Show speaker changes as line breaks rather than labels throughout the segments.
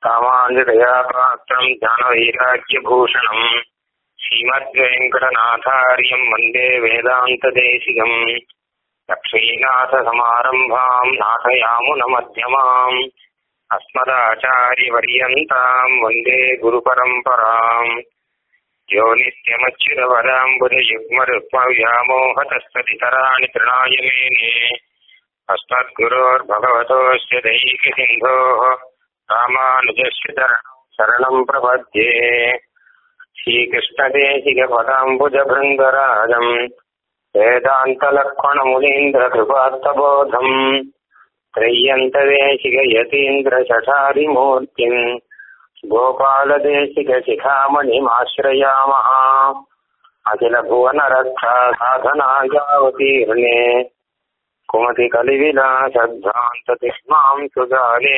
रामाञ्जतया पात्रम् ज्ञानवैराग्यभूषणम् श्रीमद्वेङ्कटनाथार्यम् वन्दे वेदान्तदेशिकम् लक्ष्मीनाथसमारम्भाम् नाथयामुनमध्यमाम् अस्मदाचार्यपर्यन्ताम् वन्दे गुरुपरम्पराम् यो नित्यमच्युतपदाम्बुजयुग्मरुक्मव्यामोहतस्तदितराणि तृणाय मेने अस्मद्गुरोर्भगवतोऽस्य दैकसिन्धोः रामानुजस्य शरणम् प्रपद्ये श्रीकृष्णदेशिकपदाम्बुजभृङ्गराजम् वेदान्तलक्ष्मणमुनीन्द्रकृपार्थबोधम् त्रय्यन्तदेशिकयतीन्द्रशठारिमूर्तिम् गोपालदेशिकशिखामणिमाश्रयामः अखिलभुवनरक्षा साधनायावतीर्णे कुमतिकलिविलासद्भ्रान्ततिष्माम् सुजाले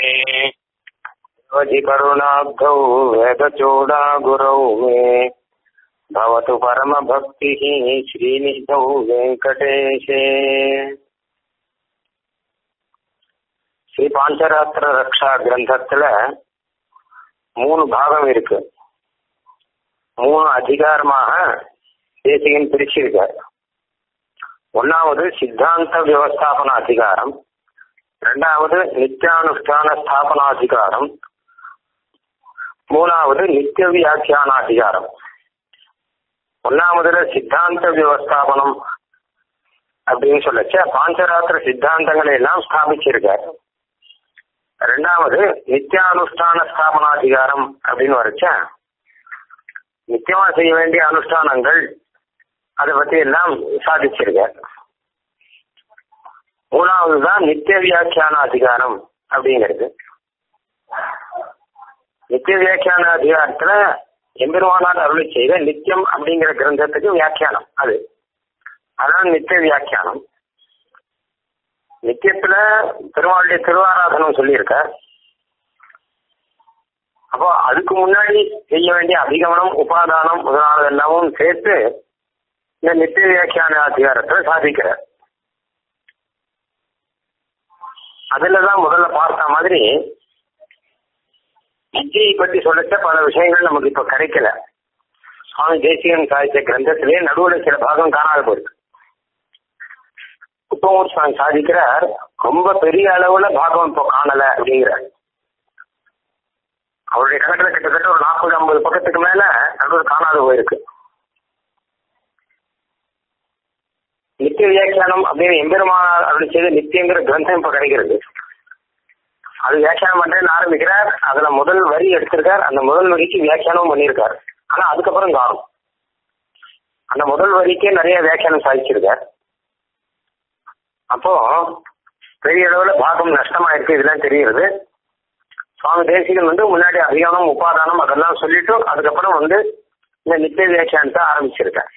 करुणाब्धौ वेदचूडागुरौ मे भवतु परमभक्तिः श्रीनिधौ वेङ्कटेशे ஸ்ரீ பாஞ்சராத்திர ரக்ஷா கிரந்தத்துல மூணு பாகம் இருக்கு மூணு அதிகாரமாக தேசிகன் பிரிச்சிருக்கார் ஒன்னாவது சித்தாந்த வியவஸ்தாபன அதிகாரம் ரெண்டாவது நித்தியானுஷ்டான ஸ்தாபனாதிகாரம் மூணாவது நித்திய வியாக்கியான அதிகாரம் ஒன்னாவதுல சித்தாந்த வியவஸ்தாபனம் அப்படின்னு சொல்லச்ச பாஞ்சராத்திர சித்தாந்தங்களை எல்லாம் ஸ்தாபிச்சிருக்கார் ரெண்டாவது நித்தியானுஷ்டான ஸ்தாபனாதிகாரம் அப்படின்னு வரைச்ச நித்தியமா செய்ய வேண்டிய அனுஷ்டானங்கள் அதை பத்தி எல்லாம் சாதிச்சிருக்கார் மூணாவது தான் நித்திய வியாக்கியான அதிகாரம் அப்படிங்கிறது நித்திய வியாக்கியான அதிகாரத்துல எம்பெருமானார் அருளி செய்த நித்தியம் அப்படிங்கிற கிரந்தத்துக்கு வியாக்கியானம் அது அதான் நித்திய வியாக்கியானம் நித்தியத்துல பெருமாளுடைய திருவாராதனம் சொல்லியிருக்கார் அப்போ அதுக்கு முன்னாடி செய்ய வேண்டிய அதிகமனம் உபாதானம் முதலானது எல்லாமும் சேர்த்து இந்த நித்திய வியாக்கியான அதிகாரத்தை சாதிக்கிறார் அதுலதான் முதல்ல பார்த்த மாதிரி வித்தியை பத்தி சொல்லச்ச பல விஷயங்கள் நமக்கு இப்ப கிடைக்கல சுவாமி தேசிகன் சாதிச்ச கிரந்தத்திலே நடுவில் சில பாகம் காணாத போயிருக்கு உப்பமூர் சுவாமி சாதிக்கிறார் ரொம்ப பெரிய அளவுல பாகம் இப்போ காணல அப்படிங்கிறார் அவருடைய கணக்குல கிட்டத்தட்ட ஒரு நாற்பது ஐம்பது பக்கத்துக்கு மேல நடுவில் காணாத போயிருக்கு நித்திய வியாக்கியானம் அப்படின்னு எம்பெருமானார் அப்படி செய்த நித்தியங்கிற கிரந்தம் இப்ப கிடைக்கிறது அது வியாக்கியானம் பண்றேன்னு ஆரம்பிக்கிறார் அதுல முதல் வரி எடுத்திருக்கார் அந்த முதல் வரிக்கு வியாக்கியானமும் பண்ணியிருக்கார் ஆனா அதுக்கப்புறம் காணும் அந்த முதல் வரிக்கே நிறைய வியாக்கியானம் சாதிச்சிருக்கார் அப்போ பெரிய அளவுல பாகம் நஷ்டமாயிருக்கு இதெல்லாம் தெரியுது சுவாமி தேசிகன் வந்து முன்னாடி அதிகானம் உபாதானம் அதெல்லாம் சொல்லிட்டு அதுக்கப்புறம் வந்து இந்த நித்திய வியாக்கியானத்தை ஆரம்பிச்சிருக்கார்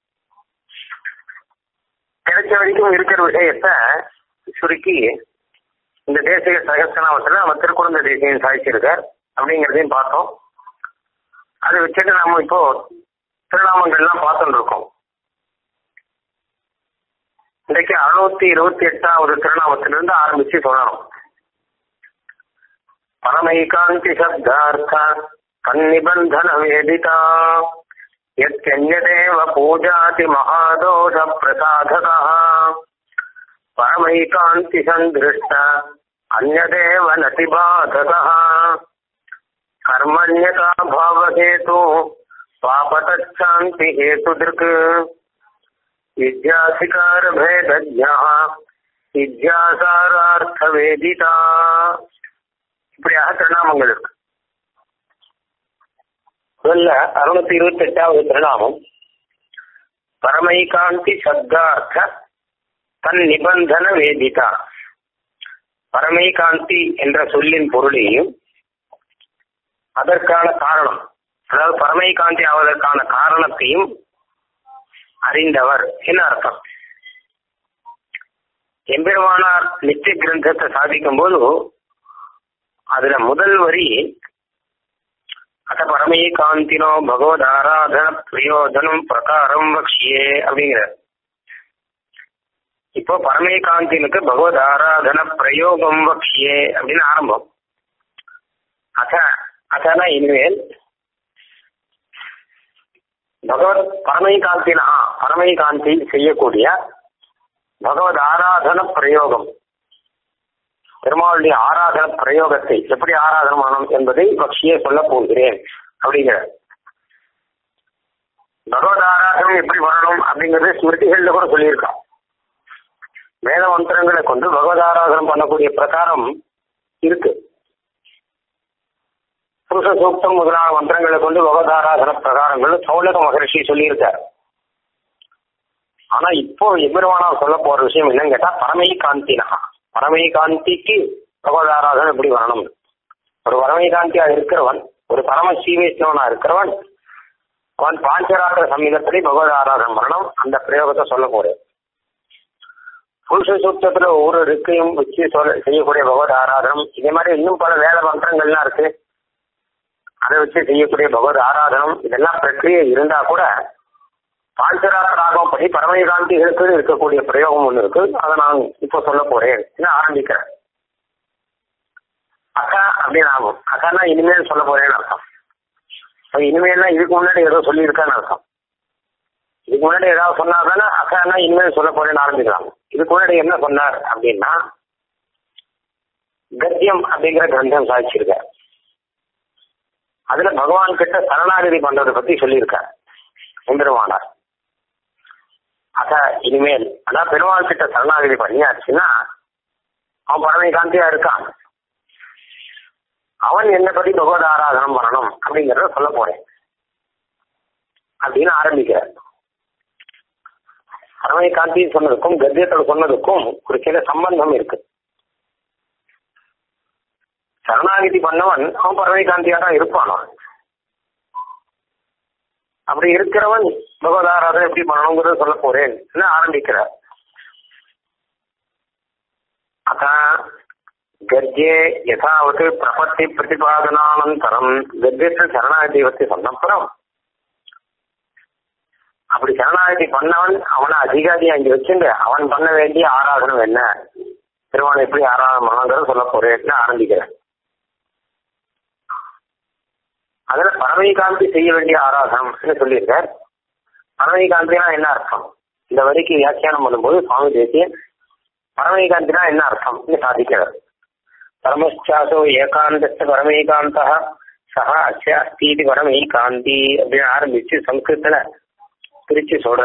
கிடைச்ச வரைக்கும் இருக்கிற விஷயத்த சுருக்கி இந்த தேசிக சகஸ்தநாமத்துல நம்ம திருக்குறந்த தேசியம் சாதிச்சிருக்கார் அப்படிங்கிறதையும் பார்த்தோம் அதை வச்சுட்டு நம்ம இப்போ திருநாமங்கள்லாம் பார்த்துட்டு இருக்கோம் இன்றைக்கு அறுநூத்தி இருபத்தி எட்டாவது திருநாமத்திலிருந்து ஆரம்பிச்சு சொல்லணும் பரமைகாந்தி சப்தார்த்த கன்னிபந்தன வேதிதா यत्यन्यदेव पूजाति महादोषप्रसाधकः परमैकान्ति सन्दृष्ट अन्यदेव नतिबाधकः कर्मण्यता भावहेतु पापतच्छान्ति हेतुदृक् विद्याधिकारभेदज्ञः வித்யாசாரார்த்தவேதிதா இப்படியாக திருநாமங்கள் இருக்கு முதல்ல அறுநூத்தி இருபத்தி எட்டாவது திருநாமம் பரமைகாந்தி சப்தார்த்த தன் நிபந்தன வேதிதா பரமைகாந்தி என்ற சொல்லின் பொருளையும் அதற்கான காரணம் அதாவது பரமைகாந்தி ஆவதற்கான காரணத்தையும் அறிந்தவர் என்ன அர்த்தம் எம்பெருமானார் நித்திய கிரந்தத்தை சாதிக்கும் போது அதுல முதல் வரி அத பரமே காந்தினோ பகவத் ஆராதன பிரயோஜனம் பிரகாரம் வக்ஷியே அப்படிங்கிற இப்போ பரமே காந்தினுக்கு பகவத் ஆராதன பிரயோகம் வக்ஷியே அப்படின்னு ஆரம்பம் அத அதான் இனிமேல் பகவத் பரமை காந்தினா பரமை காந்தி செய்யக்கூடிய பகவத் ஆராதன பிரயோகம் பெருமாளுடைய ஆராதன பிரயோகத்தை எப்படி ஆராதனை பண்ணணும் என்பதை பக்ஷியே சொல்ல போகிறேன் அப்படிங்கிற பகவத் ஆராதனை எப்படி பண்ணணும் அப்படிங்கறது ஸ்மிருதிகள்ல கூட சொல்லியிருக்கான் வேத மந்திரங்களை கொண்டு பகவத் ஆராதனம் பண்ணக்கூடிய பிரகாரம் இருக்கு புருஷ சூக்தம் முதலான மந்திரங்களை கொண்டு பகவத் ஆராதன பிரகாரங்கள் சௌலக மகரிஷி சொல்லியிருக்கார் ஆனா இப்போ எம்பெருமானா சொல்ல போற விஷயம் என்னன்னு கேட்டா பரமை காந்தினா பரமை காந்திக்கு பகவத் ஆராதனை எப்படி வரணும் ஒரு பரமை காந்தியா இருக்கிறவன் ஒரு பரம ஸ்ரீவைஷ்ணவனா இருக்கிறவன் அவன் பாஞ்சராத்திர சமீதப்படி பகவத் ஆராதனை பண்ணணும் அந்த பிரயோகத்தை சொல்ல போறேன் புருஷ சூத்திரத்துல ஒவ்வொரு இருக்கையும் வச்சு சொல்ல செய்யக்கூடிய பகவத் ஆராதனம் இதே மாதிரி இன்னும் பல வேத மந்திரங்கள்லாம் இருக்கு அதை வச்சு செய்யக்கூடிய பகவத் ஆராதனம் இதெல்லாம் பிரக்கிரியை இருந்தா கூட பாஞ்சராத்திராகம் படி பரமகாந்திகளுக்கு இருக்கக்கூடிய பிரயோகம் ஒண்ணு இருக்கு அதை நான் இப்போ சொல்ல போறேன் ஆரம்பிக்கிறேன் அக்கா அப்படின்னு ஆகும் அக்கானா இனிமேல் சொல்ல போறேன்னு அர்த்தம் இனிமேல் இதுக்கு முன்னாடி ஏதோ சொல்லியிருக்கான்னு அர்த்தம் இதுக்கு முன்னாடி ஏதாவது சொன்னா தானே அக்கா இனிமேல் சொல்ல போறேன்னு ஆரம்பிக்கலாம் இதுக்கு முன்னாடி என்ன சொன்னார் அப்படின்னா கத்தியம் அப்படிங்கிற கிரந்தம் சாதிச்சிருக்கார் அதுல பகவான் கிட்ட சரணாகதி பண்றதை பத்தி சொல்லியிருக்கார் எம்பெருமானார் அத இனிமேல் அதான் பெருமாள் கிட்ட சரணாகதி பண்ணியாச்சுன்னா அவன் பரமை காந்தியா இருக்கான் அவன் என்ன பத்தி பகவத் ஆராதனம் பண்ணணும் அப்படிங்கறத சொல்ல போறேன் அப்படின்னு ஆரம்பிக்கிறார் பரமை காந்தி சொன்னதுக்கும் கத்தியத்தில் சொன்னதுக்கும் ஒரு சில சம்பந்தம் இருக்கு சரணாகிதி பண்ணவன் அவன் பரமை காந்தியா தான் இருப்பான் அப்படி இருக்கிறவன் பகவத் ஆராதனை எப்படி பண்ணணுங்கிறத சொல்ல போறேன் ஆரம்பிக்கிறார் அதான் கர்ஜே யதாவது பிரபத்தி பிரதிபாதனானந்தரம் கர்ஜத்தில் சரணாகதி பற்றி சொன்னப்புறம் அப்படி சரணாகதி பண்ணவன் அவனை அதிகாரி அங்கே வச்சுட்டு அவன் பண்ண வேண்டிய ஆராதனம் என்ன திருமணம் எப்படி ஆராதனை பண்ணங்கிறத சொல்ல போறேன்னு ஆரம்பிக்கிறேன் அதுல பரமகாந்தி செய்ய வேண்டிய ஆராதனம் சொல்லியிருக்கார் பரமகாந்தினா என்ன அர்த்தம் இந்த வரிக்கு வியாக்கியானம் பண்ணும்போது சுவாமி தேசியன் பரமேகாந்தினா என்ன அர்த்தம் சாதிக்கிறார் பரமச்சாசோ ஏகாந்தஸ்த பரமேகாந்த சஹ அஸ்ய அஸ்தீதி பரமேகாந்தி அப்படின்னு ஆரம்பிச்சு சம்ஸ்கிருத்துல பிரிச்சு சொல்ற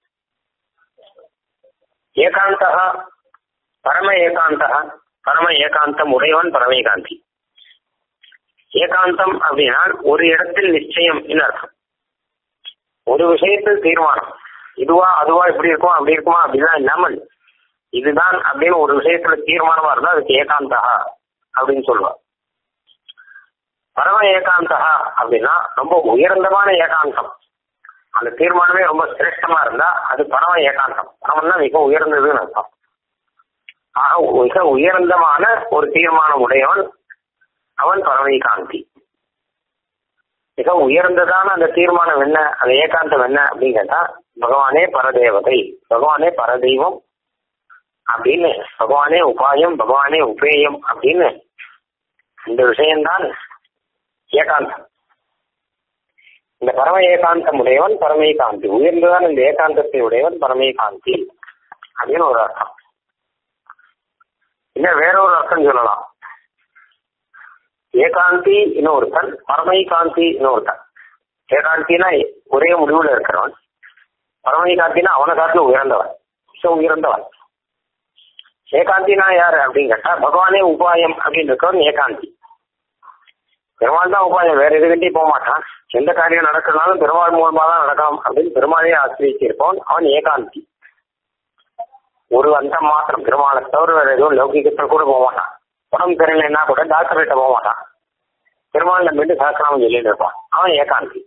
ஏகாந்தா பரம ஏகாந்தா பரம ஏகாந்தம் உடையவன் பரமேகாந்தி ஏகாந்தம் அப்படின்னா ஒரு இடத்தில் நிச்சயம் அர்த்தம் ஒரு விஷயத்தில் தீர்மானம் இதுவா அதுவா இப்படி இருக்கும் அப்படி இருக்குமா அப்படிலாம் இல்லாமல் இதுதான் அப்படின்னு ஒரு விஷயத்துல தீர்மானமா இருந்தா அதுக்கு ஏகாந்தா அப்படின்னு சொல்லுவார் பரம ஏகாந்தா அப்படின்னா ரொம்ப உயர்ந்தமான ஏகாந்தம் அந்த தீர்மானமே ரொம்ப சிரேஷ்டமா இருந்தா அது பரம ஏகாந்தம் பரமன்னா மிக உயர்ந்ததுன்னு அர்த்தம் ஆக மிக உயர்ந்தமான ஒரு தீர்மானம் உடையவன் அவன் பரமேகாந்தி மிக உயர்ந்ததான அந்த தீர்மானம் என்ன அந்த ஏகாந்தம் என்ன அப்படின்னு கேட்டா பகவானே பரதேவதை பகவானே பரதெய்வம் அப்படின்னு பகவானே உபாயம் பகவானே உபேயம் அப்படின்னு இந்த விஷயம்தான் ஏகாந்தம் இந்த பரம ஏகாந்தம் உடையவன் பரமேகாந்தி உயர்ந்ததான் இந்த ஏகாந்தத்தை உடையவன் பரமேகாந்தி அப்படின்னு ஒரு அர்த்தம் இல்ல வேற ஒரு அர்த்தம் சொல்லலாம் ஏகாந்தி இன்னொருத்தன் பரமைகாந்தி இன்னொருத்தன் ஏகாந்தினா ஒரே முடிவுல இருக்கிறவன் பரமைகாந்தினா அவனை காட்டில உயர்ந்தவன் மிக உயர்ந்தவன் ஏகாந்தினா யாரு அப்படின்னு கேட்டா பகவானே உபாயம் அப்படின்னு இருக்கவன் ஏகாந்தி பெருமாள் தான் உபாயம் வேற எதுக்கிட்டே போக மாட்டான் எந்த காரியம் நடக்கிறனாலும் பெருமாள் மூலமா தான் நடக்கும் அப்படின்னு பெருமாளே ஆசிரியச்சிருப்பவன் அவன் ஏகாந்தி ஒரு அந்த மாத்திரம் பெருமாளை தவிர வேற எதுவும் லௌகிகத்தில் கூட போக மாட்டான் உடம்பு தெரியலன்னா கூட டாக்டர் கிட்ட போக மாட்டான் பெருமாள் நம்பிட்டு சாஸ்திரம் சொல்லிட்டு இருப்பான் அவன் ஏகாந்தி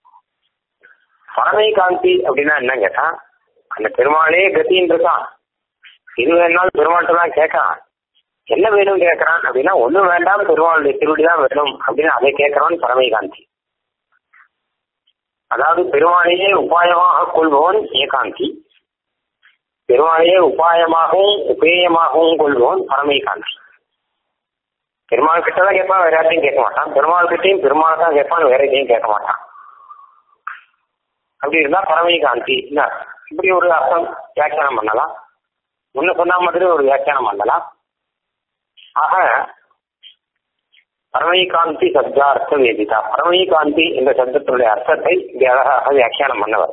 பரமை காந்தி அப்படின்னா என்ன கேட்டா அந்த பெருமாளே கத்தின்னு இருக்கான் இது வேணாலும் பெருமாள்கிட்ட தான் கேட்கறான் என்ன வேணும் கேட்கறான் அப்படின்னா ஒண்ணும் வேண்டாம் பெருமாளுடைய திருவடி தான் வேணும் அப்படின்னு அதை கேட்கறான் பரமை காந்தி அதாவது பெருமாளையே உபாயமாக கொள்பவன் ஏகாந்தி பெருமாளையே உபாயமாகவும் உபேயமாகவும் கொள்பவன் பரமை காந்தி பெருமாள் கிட்ட தான் கேட்பான் வேற யார்ட்டையும் கேட்க மாட்டான் பெருமாள் கிட்டையும் பெருமாள் தான் கேட்பான் வேற எதையும் கேட்க மாட்டான் அப்படி இருந்தா பரமை காந்தி என்ன இப்படி ஒரு அர்த்தம் வியாக்கியானம் பண்ணலாம் முன்ன சொன்ன மாதிரி ஒரு வியாக்கியானம் பண்ணலாம் ஆக பரமை காந்தி சப்தார்த்த வேதிதா பரமை காந்தி என்ற சப்தத்தினுடைய அர்த்தத்தை இங்கே அழகாக வியாக்கியானம் பண்ணவர்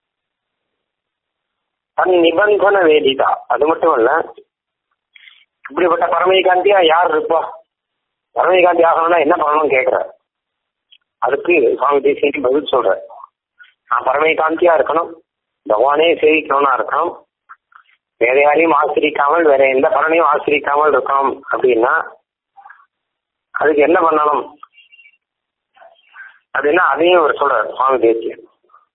தன் நிபந்தன வேதிதா அது மட்டும் இல்ல இப்படிப்பட்ட பரமை காந்தியா யார் இருப்பா பரமை காந்தி ஆகணும்னா என்ன பண்ணணும்னு கேட்கிறார் அதுக்கு சுவாமி தேசியன் பதில் சொல்ற நான் பரமை காந்தியா இருக்கணும் பகவானே சேவிக்கணும்னா இருக்கணும் வேற யாரையும் ஆசிரிக்காமல் வேற எந்த பலனையும் ஆசிரிக்காமல் இருக்கணும் அப்படின்னா அதுக்கு என்ன பண்ணணும் அப்படின்னா அதையும் அவர் சொல்றார் சுவாமி தேசியன்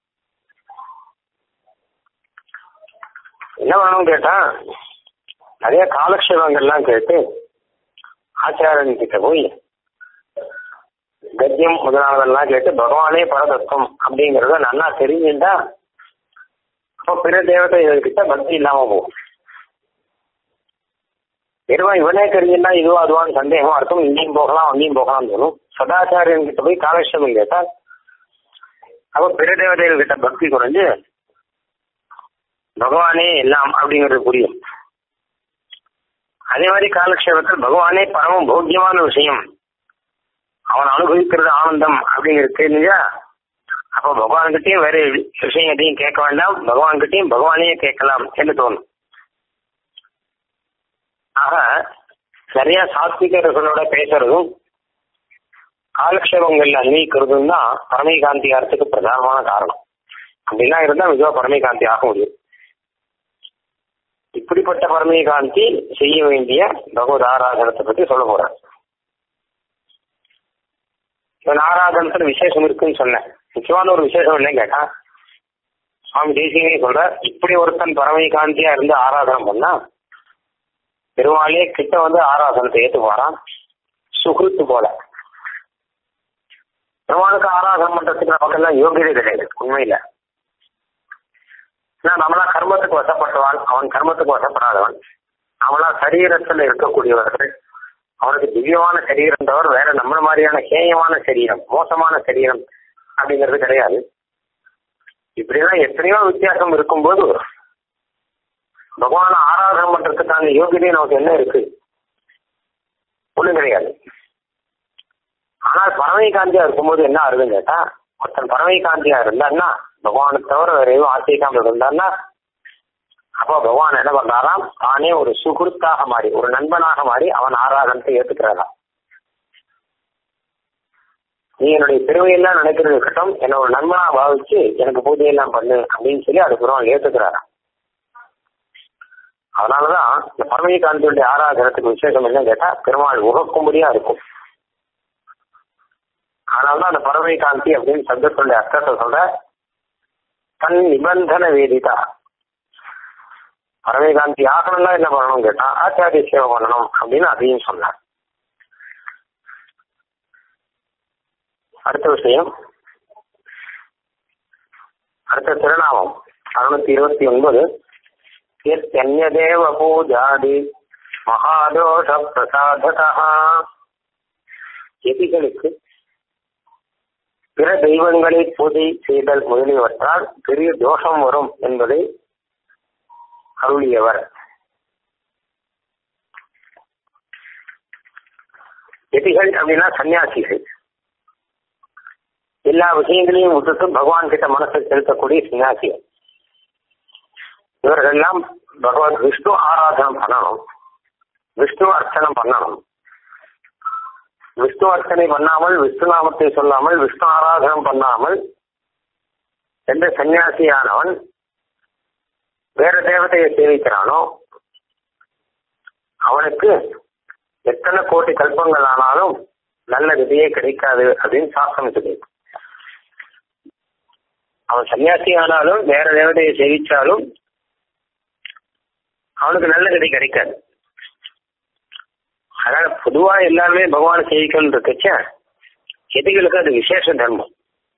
என்ன பண்ணணும் கேட்டா நிறைய காலக்ஷேபங்கள்லாம் கேட்டு ஆச்சாரியன் கிட்ட போய் கத்தியம் முதலானதெல்லாம் கேட்டு பகவானே பரதத்துவம் அப்படிங்கறத நல்லா தெரிஞ்சுட்டா அப்போ பிற தேவதைகள் கிட்ட பக்தி இல்லாம போகும் வெறுவா இவனே தெரிஞ்சுட்டா இதுவோ அதுவான்னு சந்தேகமா இருக்கும் இங்கேயும் போகலாம் அங்கேயும் போகலாம்னு தோணும் சதாச்சாரியன் கிட்ட போய் காலக்ஷேபம் கேட்டா அப்போ பிற தேவதைகள் கிட்ட பக்தி குறைஞ்சு பகவானே எல்லாம் அப்படிங்கிறது புரியும் அதே மாதிரி காலக்ஷேபத்தில் பகவானே பரம போக்கியமான விஷயம் அவன் அனுபவிக்கிறது ஆனந்தம் அப்படிங்கிறது தெரிஞ்சா அப்போ பகவான்கிட்டயும் வேற விஷயம் எதையும் கேட்க வேண்டாம் பகவான்கிட்டயும் பகவானே கேட்கலாம் என்று தோணும் ஆக சரியா சாத்விகர்களோட பேசுறதும் காலக்ஷேபங்கள்ல அன்வயிக்கிறதும் தான் பரமைகாந்தியாரத்துக்கு பிரதானமான காரணம் அப்படிலாம் இருந்தா மிக பரமைகாந்தி ஆக முடியும் இப்படிப்பட்ட பரமைகாந்தி செய்ய வேண்டிய பகவத் ஆராதனத்தை பத்தி சொல்ல போறேன் இவன் ஆராதனத்துல விசேஷம் இருக்குன்னு சொன்னேன் முக்கியமான ஒரு விசேஷம் என்னன்னு கேட்டா சுவாமி தேசியமே சொல்ற இப்படி ஒருத்தன் பரமைகாந்தியா இருந்து ஆராதனை பண்ணா பெருமாளே கிட்ட வந்து ஆராதனத்தை ஏத்துப்பாரான் சுகிருத்து போல பெருமாளுக்கு ஆராதனை பண்றதுக்கு நமக்கெல்லாம் யோகியதை கிடையாது உண்மையில நம்மளா கர்மத்துக்கு வசப்பட்டவன் அவன் கர்மத்துக்கு வசப்படாதவன் அவனா சரீரத்துல இருக்கக்கூடியவர்கள் அவனுக்கு திவ்யமான சரீரம் தவிர வேற நம்மள மாதிரியான கேயமான சரீரம் மோசமான சரீரம் அப்படிங்கிறது கிடையாது இப்படிலாம் எத்தனையோ வித்தியாசம் இருக்கும்போது பகவான ஆராதனை பண்றதுக்கான யோகியதை நமக்கு என்ன இருக்கு ஒண்ணும் கிடையாது ஆனால் பறவை காந்தியா இருக்கும்போது என்ன ஆகுதுன்னு கேட்டா ஒருத்தன் பறவை காந்தியா இருந்தான்னா பகவானுக்கு தவிர வேற எதுவும் ஆசைக்காம இருந்தான்னா அப்போ பகவான் என்ன பண்றாராம் தானே ஒரு சுகுருத்தாக மாறி ஒரு நண்பனாக மாறி அவன் ஆராதனத்தை ஏத்துக்கிறாராம் நீ என்னுடைய பெருமையெல்லாம் நினைக்கிறது இருக்கட்டும் என்ன ஒரு நண்பனா பாவிச்சு எனக்கு பூஜையெல்லாம் பண்ணு அப்படின்னு சொல்லி அதுக்கப்புறம் ஏத்துக்கிறாராம் அதனாலதான் இந்த பரமய காந்தியுடைய ஆராதனத்துக்கு விசேஷம் என்னன்னு கேட்டா பெருமாள் உகக்கும்படியா இருக்கும் அதனாலதான் அந்த பரமய காந்தி அப்படின்னு சப்தத்துடைய அர்த்தத்தை சொல்ற தன் நிபந்தன வேதிதா பரமகாந்தி ஆகணும்னா என்ன பண்ணணும் கேட்டா ஆச்சாரிய சேவை பண்ணணும் அப்படின்னு அதையும் சொன்னார் அடுத்த விஷயம் அடுத்த திருநாமம் அறுநூத்தி இருபத்தி ஒன்பது தேவ பூஜாதி மகாதோஷ பிரசாதகா எதிகளுக்கு பிற தெய்வங்களை பூஜை செய்தல் முதலியவற்றால் பெரிய தோஷம் வரும் என்பதை அருளியவர் எதிகள் அப்படின்னா சன்னியாசிகள் எல்லா விஷயங்களையும் விட்டுட்டு பகவான் கிட்ட மனசை செலுத்தக்கூடிய சன்னியாசிகள் இவர்களெல்லாம் பகவான் விஷ்ணு ஆராதனம் பண்ணணும் விஷ்ணு அர்ச்சனம் பண்ணணும் விஷ்ணு அர்ச்சனை பண்ணாமல் விஷ்ணு நாமத்தை சொல்லாமல் விஷ்ணு ஆராதனம் பண்ணாமல் எந்த சன்னியாசியானவன் வேற தேவதையை சேவிக்கிறானோ அவனுக்கு எத்தனை கோடி கல்பங்கள் ஆனாலும் நல்ல விதையே கிடைக்காது அப்படின்னு சாஸ்திரம் சொல்லி அவன் சன்னியாசி ஆனாலும் வேற தேவதையை சேவிச்சாலும் அவனுக்கு நல்ல கதி கிடைக்காது அதனால பொதுவா எல்லாருமே பகவான் சேவிக்கணும் இருக்கச்ச எதிகளுக்கு அது விசேஷ தர்மம்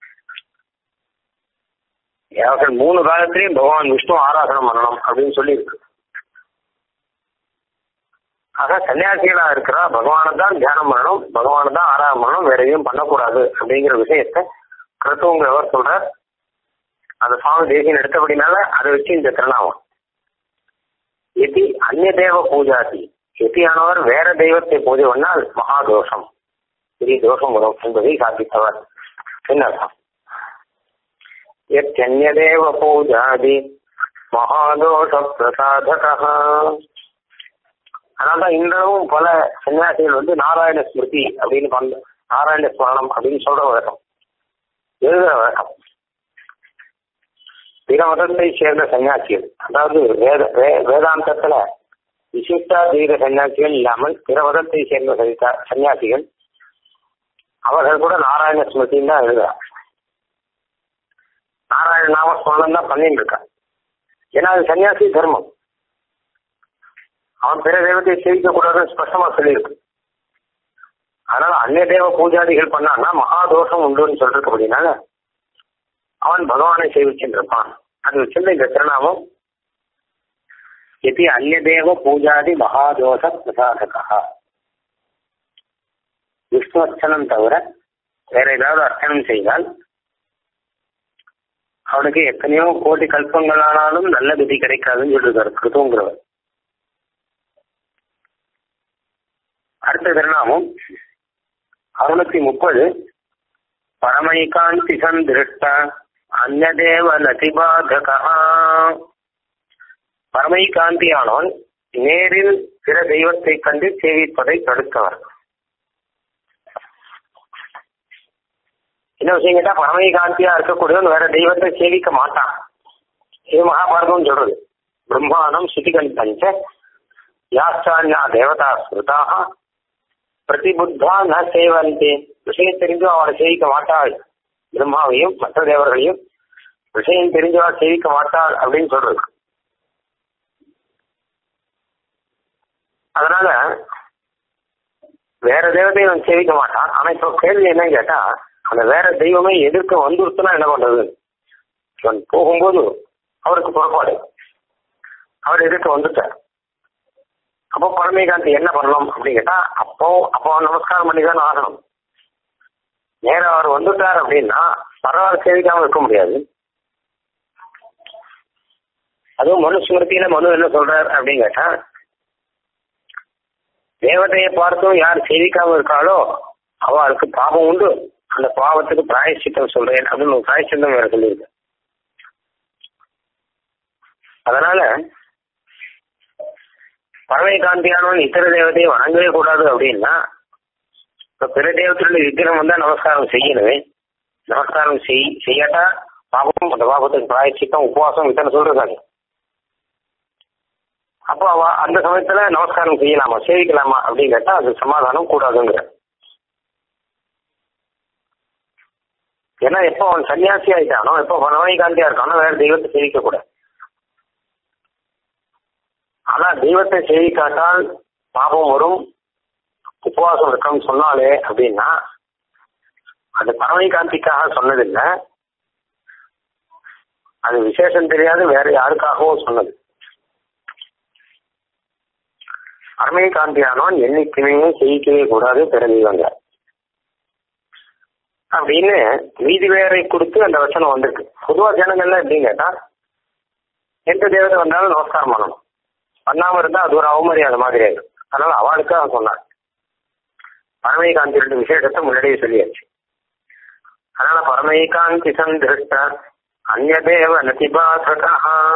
அவர்கள் மூணு காலத்திலையும் பகவான் விஷ்ணு ஆராதனம் பண்ணணும் அப்படின்னு சொல்லி இருக்கு ஆக சன்னியாசிகளா இருக்கிறா பகவானை தான் தியானம் பண்ணணும் பகவானை தான் ஆராதனை பண்ணணும் வேற எதையும் பண்ணக்கூடாது அப்படிங்கிற விஷயத்த கிருத்துவங்கிறவர் சொல்றார் அந்த சுவாமி தேசியம் எடுத்தபடினால அதை வச்சு இந்த திருநாமம் எதி அந்நிய தேவ பூஜாதி எதியானவர் வேற தெய்வத்தை பூஜை பண்ணால் மகாதோஷம் பெரிய தோஷம் வரும் என்பதை சாதித்தவர் என்னர்த்தம் எத்தன்யதேவ பூஜாதி மகாதோஷ பிரசாதகா அதனால்தான் இன்றளவும் பல சன்னியாசிகள் வந்து நாராயண ஸ்மிருதி அப்படின்னு பண்ண நாராயண ஸ்மரணம் அப்படின்னு சொல்ற வழக்கம் எழுதுற வழக்கம் பிற மதத்தை சேர்ந்த சன்னியாசிகள் அதாவது வேத வே- வேதாந்தத்துல விசிஷ்டா தீர சன்னியாசிகள் இல்லாமல் பிற மதத்தை சேர்ந்த சன்னியா- சன்னியாசிகள் அவர்கள் கூட நாராயண ஸ்மிருதின்னு தான் எழுதுறாங்க நாராயண நாம ஸ்மரணம் தான் பண்ணிட்டு இருக்கான் ஏன்னா அது சன்னியாசி தர்மம் அவன் பிற தெய்வத்தை சேவிக்க கூடாதுன்னு ஸ்பஷ்டமா சொல்லியிருக்கு அதனால அந்நிய தேவ பூஜாதிகள் பண்ணான்னா மகாதோஷம் உண்டுன்னு சொல்றது அப்படின்னால அவன் பகவானை சேவிச்சுருப்பான் அது வச்சிருந்த இந்த திருநாமம் எதி அந்நிய தேவ பூஜாதி மகாதோஷ பிரசாதகா விஷ்ணு அர்ச்சனம் தவிர வேற ஏதாவது அர்ச்சனம் செய்தால் அவனுக்கு எத்தனையோ கோடி கல்பங்கள் ஆனாலும் நல்ல கதி கிடைக்காதுன்னு சொல்லிருக்காரு கிருதங்கிறவர் அடுத்த திருநாமம் அறுநூத்தி முப்பது பரமைகாந்தி சந்திருஷ்ட அந்நதேவ நதிபாதகா பரமைகாந்தியானவன் நேரில் பிற தெய்வத்தை கண்டு சேவிப்பதை தடுத்தவர் என்ன விஷயம் கேட்டா பரமைகாந்தியா இருக்கக்கூடியவன் வேற தெய்வத்தை சேவிக்க மாட்டான் இது மகாபாரதம் சொல்றது பிரம்மாண்டம் சுதிகன் பஞ்ச யாச்சான்யா தேவதா ஸ்ருதாக பிரதிபுத்தா ந சேவந்தே விஷயம் தெரிஞ்சும் அவளை சேவிக்க மாட்டாள் பிரம்மாவையும் மற்ற தேவர்களையும் விஷயம் தெரிஞ்சவா சேவிக்க மாட்டாள் அப்படின்னு சொல்றது அதனால வேற தெய்வத்தை அவன் சேவிக்க மாட்டான் ஆனா இப்போ கேள்வி என்னன்னு கேட்டா அந்த வேற தெய்வமே எதிர்க்க வந்துருச்சுன்னா என்ன பண்றது இவன் போகும்போது அவருக்கு புறப்பாடு அவர் எதிர்க்க வந்துட்டார் அப்போ பரமேகாந்தி என்ன பண்ணணும் அப்படின்னு கேட்டா அப்போ அப்போ அவன் நமஸ்காரம் பண்ணி தான் ஆகணும் நேரா அவர் வந்துட்டார் அப்படின்னா பரவாயில்ல சேவிக்காம இருக்க முடியாது அதுவும் மனுஸ்மிருதியில மனு என்ன சொல்றார் அப்படின்னு கேட்டா தேவதையை பார்த்தும் யார் சேவிக்காம இருக்காளோ அவளுக்கு பாவம் உண்டு அந்த பாவத்துக்கு பிராயச்சித்தம் சொல்றேன் அப்படின்னு ஒரு பிராயச்சித்தம் வேற சொல்லியிருக்கு அதனால பரமேகாந்தியானவன் இத்தர தேவதையை வணங்கவே கூடாது அப்படின்னா இப்ப பிற தேவத்தினுடைய விக்கிரம் வந்தா நமஸ்காரம் செய்யணுமே நமஸ்காரம் செய் செய்யாட்டா பாபம் அந்த பாபத்துக்கு பிராயச்சித்தம் உபவாசம் இத்தனை சொல்றாங்க அப்போ அவ அந்த சமயத்துல நமஸ்காரம் செய்யலாமா சேவிக்கலாமா அப்படின்னு கேட்டா அது சமாதானம் கூடாதுங்கிற ஏன்னா எப்போ அவன் சன்னியாசி ஆயிட்டானோ எப்போ பரமேகாந்தியா இருக்கானோ வேற தெய்வத்தை சேவிக்க கூடாது ஆனா தெய்வத்தை சேவிக்காட்டால் பாபம் வரும் உபவாசம் இருக்கணும்னு சொன்னாலே அப்படின்னா அது பரமகாந்திக்காக சொன்னதில்லை அது விசேஷம் தெரியாது வேற யாருக்காகவும் சொன்னது பரமகாந்தியானவன் என்னைக்குமே செய்யிக்கவே கூடாது பிற தெய்வங்க அப்படின்னு நீதி வேரை கொடுத்து அந்த வசனம் வந்திருக்கு பொதுவா ஜனங்கள்லாம் எப்படின்னு கேட்டா எந்த தேவதை வந்தாலும் நமஸ்காரம் பண்ணணும் பண்ணாம இருந்தா அது ஒரு அவமரியாதை மாதிரி ஆயிடும் அதனால அவளுக்கு அவன் சொன்னான் பரமேகாந்தி ரெண்டு விசேஷத்தை முன்னாடியே சொல்லியாச்சு அதனால பரமேகாந்தி சந்திருஷ்ட அந்நதேவ நதிபாசகா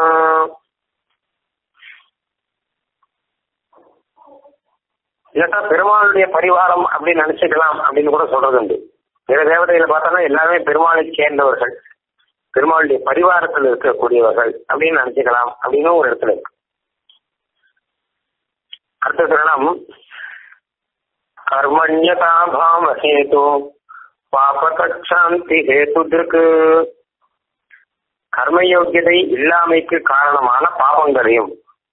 இல்லாட்டா பெருமாளுடைய பரிவாரம் அப்படின்னு நினைச்சுக்கலாம் அப்படின்னு கூட சொல்றது உண்டு பிற தேவதைகளை பார்த்தோம்னா எல்லாமே பெருமாளை சேர்ந்தவர்கள் பெருமாளுடைய பரிவாரத்தில் இருக்கக்கூடியவர்கள் அப்படின்னு நினைச்சுக்கலாம் அப்படின்னு ஒரு இடத்துல இருக்கு அடுத்த சரணம் கர்மண்யதாபாம ஹேது பாபகட்சாந்தி ஹேது திருக்கு கர்மயோக்கியதை இல்லாமைக்கு காரணமான பாவங்களையும்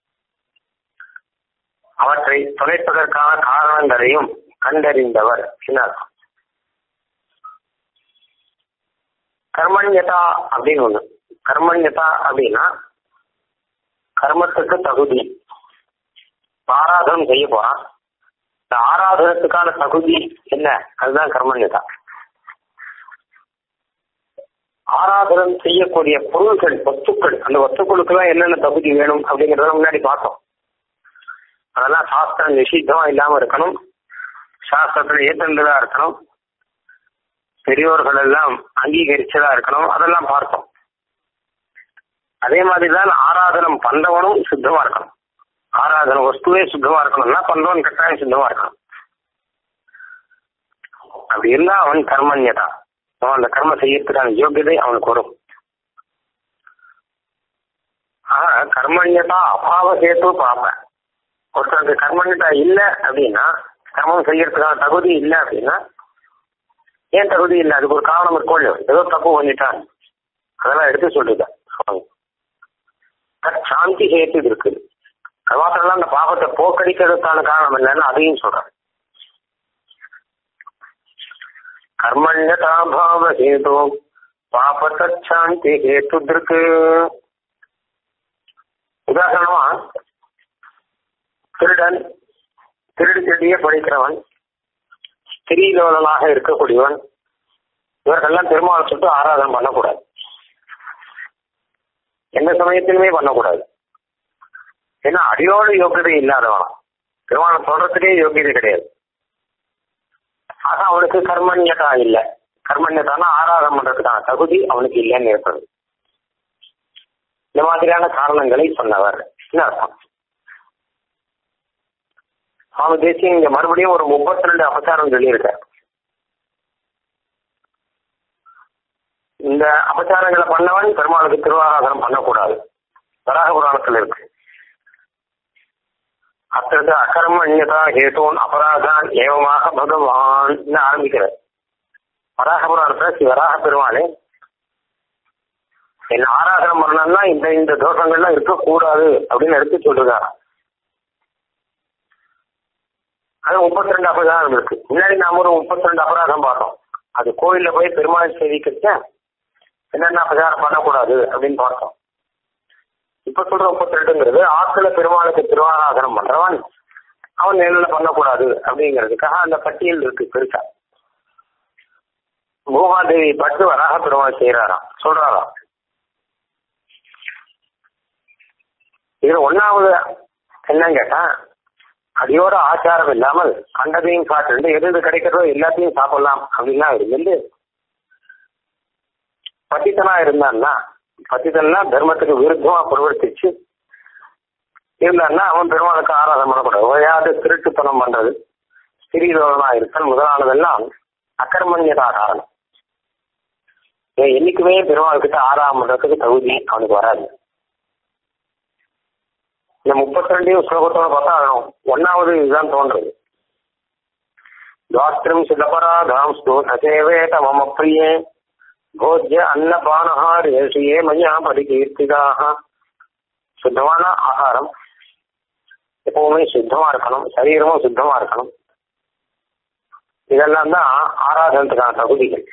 அவற்றை தொலைப்பதற்கான காரணங்களையும் கண்டறிந்தவர் என்ன கர்மண்யதா அப்படின்னு ஒண்ணு கர்மண்யதா அப்படின்னா கர்மத்துக்கு தகுதி ஆராதனம் செய்ய போறான் இந்த ஆராதனத்துக்கான தகுதி என்ன அதுதான் கர்மண்யதா ஆராதனம் செய்யக்கூடிய பொருள்கள் வஸ்துக்கள் அந்த வஸ்துக்களுக்கெல்லாம் என்னென்ன தகுதி வேணும் அப்படிங்கறத முன்னாடி பார்த்தோம் அதெல்லாம் சாஸ்திரம் நிஷித்தமா இல்லாம இருக்கணும் சாஸ்திரத்துல ஏத்தந்ததா இருக்கணும் பெரியோர்கள் எல்லாம் அங்கீகரிச்சதா இருக்கணும் அதெல்லாம் பார்த்தோம் அதே மாதிரிதான் ஆராதனம் பண்றவனும் சுத்தமா இருக்கணும் ஆராதன வஸ்துவே சுத்தமா இருக்கணும்னா பண்றவன் கட்டாயம் சுத்தமா இருக்கணும் அப்படி இருந்தா அவன் கர்மண்யதா அவன் அந்த கர்ம செய்யறதுக்கான யோகியதை அவனுக்கு வரும் ஆனா கர்மண்யதா அபாவ கேட்டு பார்ப்பேன் ஒருத்தருக்கு கர்மண்யதா இல்ல அப்படின்னா கர்மம் செய்யறதுக்கான தகுதி இல்ல அப்படின்னா ஏன் தகுதி இல்லை அதுக்கு ஒரு காரணம் இருக்கும் ஏதோ தப்பு பண்ணிட்டான் அதெல்லாம் எடுத்து சொல்லுங்க சாந்தி ஹேத்து இருக்குது அது மாத்திரம் அந்த பாவத்தை போக்கடிக்கிறதுக்கான காரணம் என்னன்னு அதையும் சொல்றேன் கர்மண்யதாபாவ ஹேது பாபத்த சாந்தி ஹேத்து இருக்கு உதாரணமா திருடன் திருடு திருடியே படிக்கிறவன் ஸ்திரீலோலனாக இருக்கக்கூடியவன் இவர்கள்லாம் பெருமாள் சுட்டு ஆராதனை பண்ணக்கூடாது எந்த சமயத்திலுமே பண்ணக்கூடாது ஏன்னா அடியோடு யோகியதை இல்லாதவன் பெருமாளை சொல்றதுக்கே யோகியதை கிடையாது ஆக அவனுக்கு கர்மண்யதா இல்ல கர்மண்யதானா ஆராதனை பண்றதுக்கான தகுதி அவனுக்கு இல்லைன்னு ஏற்படுது இந்த மாதிரியான காரணங்களை சொன்னவர் என்ன அர்த்தம் சுவாமி தேசியம் இங்க மறுபடியும் ஒரு முப்பத்தி ரெண்டு அபச்சாரம் சொல்லியிருக்கார் இந்த அபச்சாரங்களை பண்ணவன் பெருமாளுக்கு திருவாராதனம் பண்ணக்கூடாது வராக புராணத்தில் இருக்கு அத்தது அகர்மண்யதா ஹேதோன் அபராதான் ஏவமாக பகவான் ஆரம்பிக்கிறார் வராக புராணத்துல ஸ்ரீ வராக பெருமாளே என்ன ஆராதனம் பண்ணணும்னா இந்த இந்த தோஷங்கள்லாம் இருக்கக்கூடாது அப்படின்னு எடுத்து சொல்றாரு அது முப்பத்தி ரெண்டு அபராதம் இருக்கு முன்னாடி நாம ஒரு முப்பத்தி ரெண்டு அபராதம் பார்த்தோம் அது கோயில்ல போய் பெருமாள் சேவிக்கிட்ட என்னென்ன அபசாரம் பண்ணக்கூடாது அப்படின்னு பார்த்தோம் இப்ப சொல்ற முப்பத்தி ரெண்டுங்கிறது ஆத்துல பெருமாளுக்கு திருவாராதனம் பண்றவன் அவன் நேரில பண்ணக்கூடாது அப்படிங்கிறதுக்காக அந்த பட்டியல் இருக்கு பெருசா பூமாதேவி பட்டு வராக பெருமாள் செய்யறாராம் சொல்றாராம் இது ஒன்னாவது என்னன்னு கேட்டா அடியோட ஆச்சாரம் இல்லாமல் கண்டதையும் காட்டு எது எது கிடைக்கிறதோ எல்லாத்தையும் சாப்பிடலாம் அப்படின்னா இருந்து பத்தித்தனா இருந்தான்னா பத்தித்தன்னா தர்மத்துக்கு விருத்தமா பிரவர்த்திச்சு இருந்தான்னா அவன் பெருமாளுக்கு ஆராதனை பண்ணக்கூடாது ஓயாது திருட்டுத்தனம் பண்றது ஸ்திரீலோகனா இருக்கல் முதலானதெல்லாம் அக்கர்மண்யதா காரணம் என்னைக்குமே பெருமாள்கிட்ட ஆராதனை பண்றதுக்கு தகுதி அவனுக்கு வராது இந்த முப்பத்தி ரெண்டையும் ஸ்லோகத்தோட பார்த்தா ஒன்னாவது இதுதான் தோன்றது துவாஸ்திரம் சிதபராதாம் நசேவேத மம பிரியே போஜ்ய அன்னபானஹாரேஷியே மயா பரிகீர்த்திதாக சுத்தமான ஆகாரம் எப்பவுமே சுத்தமா இருக்கணும் சரீரமும் சுத்தமா இருக்கணும் இதெல்லாம் தான் ஆராதனத்துக்கான தகுதிகள்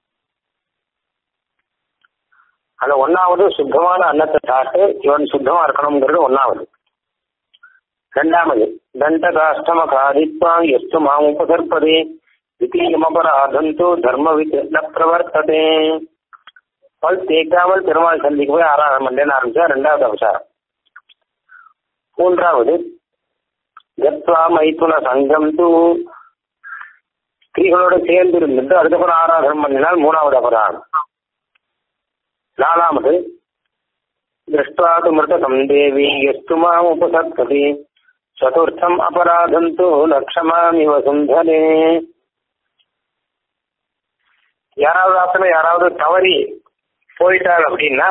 அதுல ஒன்னாவது சுத்தமான அன்னத்தை சாப்பிட்டு இவன் சுத்தமா இருக்கணுங்கிறது ஒன்னாவது ரெண்டாவது தண்டகாஷ்டம காரித்வா எஸ்து மாம் உபசர்ப்பதே தித்தீயமபராதந்தோ தர்மவித் ந பிரவர்த்ததே பல் தேய்க்காமல் பெருமாள் சந்திக்கு போய் ஆராதனை பண்ணேன்னு ஆரம்பிச்சா ரெண்டாவது அவசாரம் மூன்றாவது கத்வா மைத்துன சங்கம் தூ ஸ்திரீகளோட சேர்ந்து இருந்துட்டு அதுக்கப்புறம் ஆராதனை பண்ணினால் மூணாவது அபராதம் நாலாவது திருஷ்டாது மிருதகம் தேவி எஸ்து மாம் உபசர்ப்பதி சதுர்த்தம் அபராதம் தூ லக்ஷமாமி வசுந்தரே யாராவது ஆத்துல யாராவது தவறி போயிட்டார் அப்படின்னா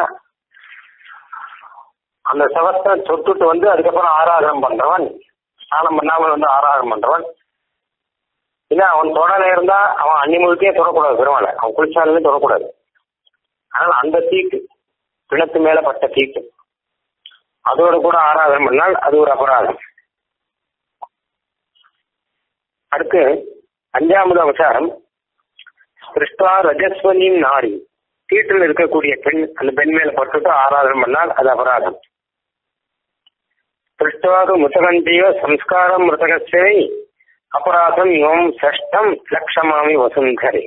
அந்த சவத்தை தொட்டுட்டு வந்து அதுக்கப்புறம் ஆராதனம் பண்றவன் ஸ்நானம் பண்ணாமல் வந்து ஆராதனம் பண்றவன் இல்ல அவன் தொடர இருந்தா அவன் அன்னி முழுக்கே தொடக்கூடாது பெருமாளை அவன் குளிச்சாலுமே தொடக்கூடாது ஆனால் அந்த தீட்டு பிணத்து மேல பட்ட தீட்டு அதோட கூட ஆராதனை பண்ணால் அது ஒரு அபராதம் அடுத்து அஞ்சாவது அவசாரம் கிருஷ்ணா ரஜஸ்வனின் நாரி தீட்டில் இருக்கக்கூடிய பெண் அந்த பெண் மேல பட்டுட்டு ஆராதனை பண்ணால் அது அபராதம் திருஷ்டுவாது முத்தகந்தீவ சம்ஸ்காரம் மிருதகசேவை அபராதம் இவம் சஷ்டம் லட்சமாமி வசுந்தரே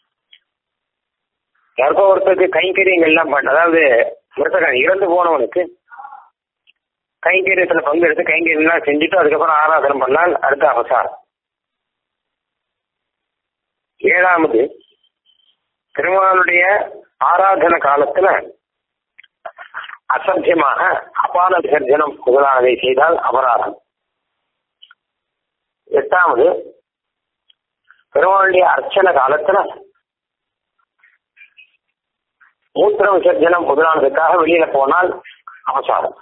யாருக்கோ ஒருத்தருக்கு கைங்கரியங்கள்லாம் பண்ண அதாவது மிருதகன் இறந்து போனவனுக்கு கைங்கரியத்துல பங்கு எடுத்து கைங்கரியம்லாம் செஞ்சுட்டு அதுக்கப்புறம் ஆராதனை பண்ணால் அடுத்த அவசாரம் ஏழாவது திருமாலுடைய ஆராதன காலத்துல அசத்தியமாக அபான விசர்ஜனம் முதலானதை செய்தால் அபராதம் எட்டாவது பெருமாளுடைய அர்ச்சன காலத்துல மூத்திர விசர்ஜனம் முதலானதுக்காக வெளியில போனால் அவசாரம்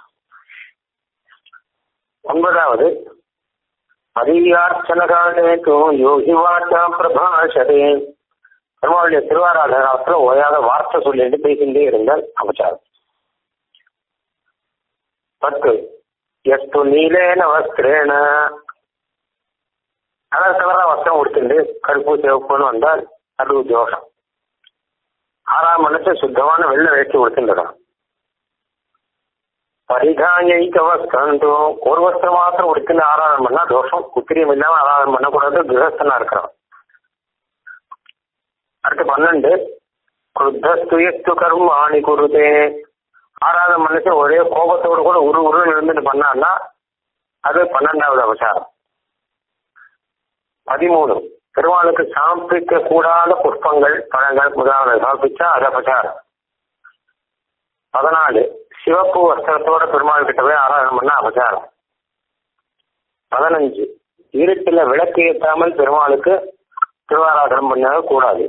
ஒன்பதாவது அதிகார்ச்சன காலேக்கும் யோகி வார்த்தா பிரபாஷதே பெருமாளுடைய திருவாராதன காலத்துல ஓயாத வார்த்தை சொல்லிட்டு பேசிட்டே இருந்தால் அவசாரம் பத்து எஸ்து நீலேன வஸ்திரேன கலர் கலரா வஸ்திரம் உடுத்துண்டு கருப்பு சிவப்புன்னு வந்தால் அது தோஷம் ஆறாம் மனசு சுத்தமான வெள்ளை வேட்டி உடுத்துண்டுதான் பரிதாயைக்க வஸ்திரம் ஒரு வஸ்திரம் மாத்திரம் உடுத்துன்னு ஆராதனை பண்ணா தோஷம் உத்திரியம் இல்லாம ஆராதனை பண்ணக்கூடாது கிரகஸ்தனா இருக்கிறான் அடுத்து பன்னெண்டு குருத்தஸ்து கர்மாணி குருதே ஆறாவது மனுஷன் ஒரே கோபத்தோடு கூட உரு உருன்னு இருந்துட்டு பண்ணான்னா அது பன்னெண்டாவது அவசாரம் பதிமூணு பெருமாளுக்கு சமர்ப்பிக்க கூடாத புஷ்பங்கள் பழங்கள் முதலாவது சமர்ப்பிச்சா அது அபசாரம் பதினாலு சிவப்பு வஸ்திரத்தோட பெருமாள் கிட்ட போய் ஆராதனை பண்ண அபசாரம் பதினஞ்சு இருட்டுல விளக்கு ஏற்றாமல் பெருமாளுக்கு திருவாராதனம் பண்ண கூடாது